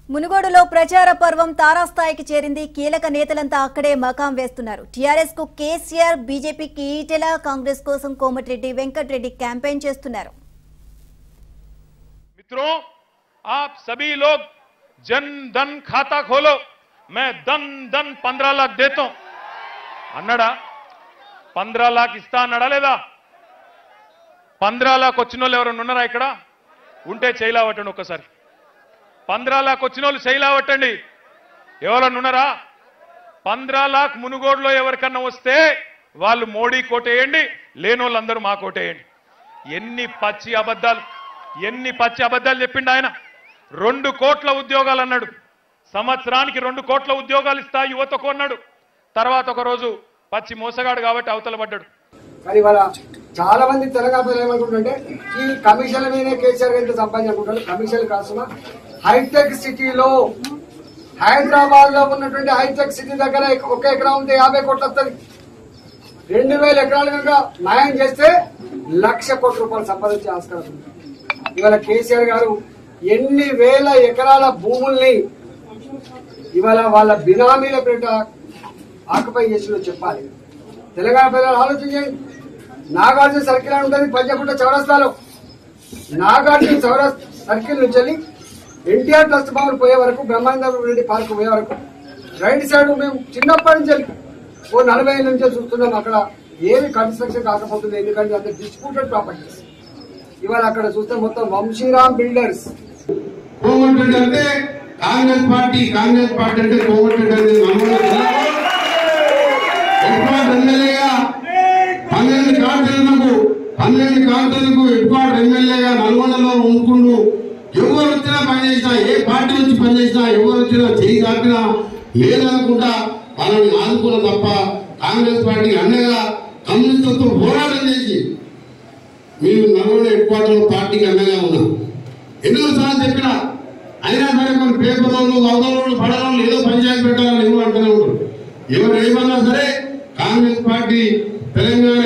మునుగోడులో ప్రచార పర్వం తారాస్థాయికి చేరింది కీలక నేతలంతా అక్కడే మకాం వేస్తున్నారు టీఆర్ఎస్ కు కేసీఆర్ బీజేపీకి ఈటెల కాంగ్రెస్ కోసం కోమటిరెడ్డి వెంకటరెడ్డి క్యాంపెయిన్ చేస్తున్నారు मित्रों आप सभी लोग जन धन खाता खोलो मैं धन धन पंद्रह लाख देता हूं అన్నాడా పంద్రా లాక్ ఇస్తా అన్నాడా లేదా పంద్రా లాక్ వచ్చిన వాళ్ళు ఎవరైనా ఉన్నారా ఇక్కడ ఉంటే చేయలావట్టండి ఒక్కసారి పంద్రా లాక్ వచ్చిన వాళ్ళు చేయలావట్టండి ఎవరన్నా ఉన్నారా పంద్రా లాక్ మునుగోడులో ఎవరికన్నా వస్తే వాళ్ళు మోడీ కోటేయండి లేని వాళ్ళందరూ మా కోటేయండి ఎన్ని పచ్చి అబద్ధాలు ఎన్ని పచ్చి అబద్ధాలు చెప్పిండు ఆయన రెండు కోట్ల ఉద్యోగాలు అన్నాడు సంవత్సరానికి రెండు కోట్ల ఉద్యోగాలు ఇస్తా యువతకు అన్నాడు తర్వాత ఒక రోజు పచ్చి మోసగాడు కాబట్టి అవతల పడ్డాడు కానీ వాళ్ళ చాలా మంది తెలంగాణ ప్రజలు ఏమనుకుంటుంటే ఈ కమిషన్ల మీదనే కేసీఆర్ ఎంత సంపాదించుకుంటారు కమిషన్ కాసుమ హైటెక్ సిటీలో హైదరాబాద్ లో ఉన్నటువంటి హైటెక్ సిటీ దగ్గర ఒక ఎకరా ఉంటే యాభై కోట్లు వస్తుంది రెండు వేల ఎకరాలు కనుక న్యాయం చేస్తే లక్ష కోట్ల రూపాయలు సంపాదించే ఆస్కారం ఉంది ఇవాళ కేసీఆర్ గారు ఎన్ని వేల ఎకరాల భూముల్ని ఇవాళ వాళ్ళ బినామీల పేట ఆక్యుపై చేసిందో చెప్పాలి తెలంగాణ ప్రజలు ఆలోచించండి నాగార్జున సర్కిల్ అని ఉంటుంది పంచకుంట చౌరస్తాలో నాగార్జున చౌరస్ సర్కిల్ నుంచి వెళ్ళి ఎన్టీఆర్ ట్రస్ట్ భవన్ పోయే వరకు బ్రహ్మానంద రెడ్డి పార్క్ పోయే వరకు రైట్ సైడ్ మేము చిన్నప్పటి నుంచి వెళ్ళి ఓ నలభై ఏళ్ళ నుంచి చూస్తున్నాం అక్కడ ఏమి కన్స్ట్రక్షన్ కాకపోతుంది ఎందుకంటే అంత డిస్ప్యూటెడ్ ప్రాపర్టీస్ ఇవాళ అక్కడ చూస్తే మొత్తం వంశీరామ్ బిల్డర్స్ కోమటిరెడ్డి అంటే కాంగ్రెస్ పార్టీ కాంగ్రెస్ పార్టీ అంటే కోమటిరెడ్డి అనేది నల్గొండ జిల్లాలో హెడ్ క్వార్టర్ ఎమ్మెల్యేగా పన్నెండు కార్డులకు పన్నెండు కార్డులకు హెడ్ క్వార్టర్ ఎమ్మెల్యేగా నల్గొండలో ఉంచుకుంటూ ఎవరు వచ్చినా పనిచేసినా ఏ పార్టీ నుంచి పనిచేసినా ఎవరు వచ్చినా చేయి దాపినా లేదనుకుంటా వాళ్ళని ఆదుకున్న తప్ప కాంగ్రెస్ పార్టీ అండగా కమ్యూనిస్టులతో పోరాటం చేసి మేము నల్గొండ హెడ్ క్వార్టర్ పార్టీకి అండగా ఉన్నాం ఎన్నో సార్లు చెప్పినా అయినా సరే మన పేపర్ వాళ్ళు అవతల పడడం ఏదో పంచాయతీ పెట్టాలని ఎవరు అంటూనే ఉంటారు ఎవరు ఏమన్నా సరే కాంగ్రెస్ పార్టీ తెలంగాణ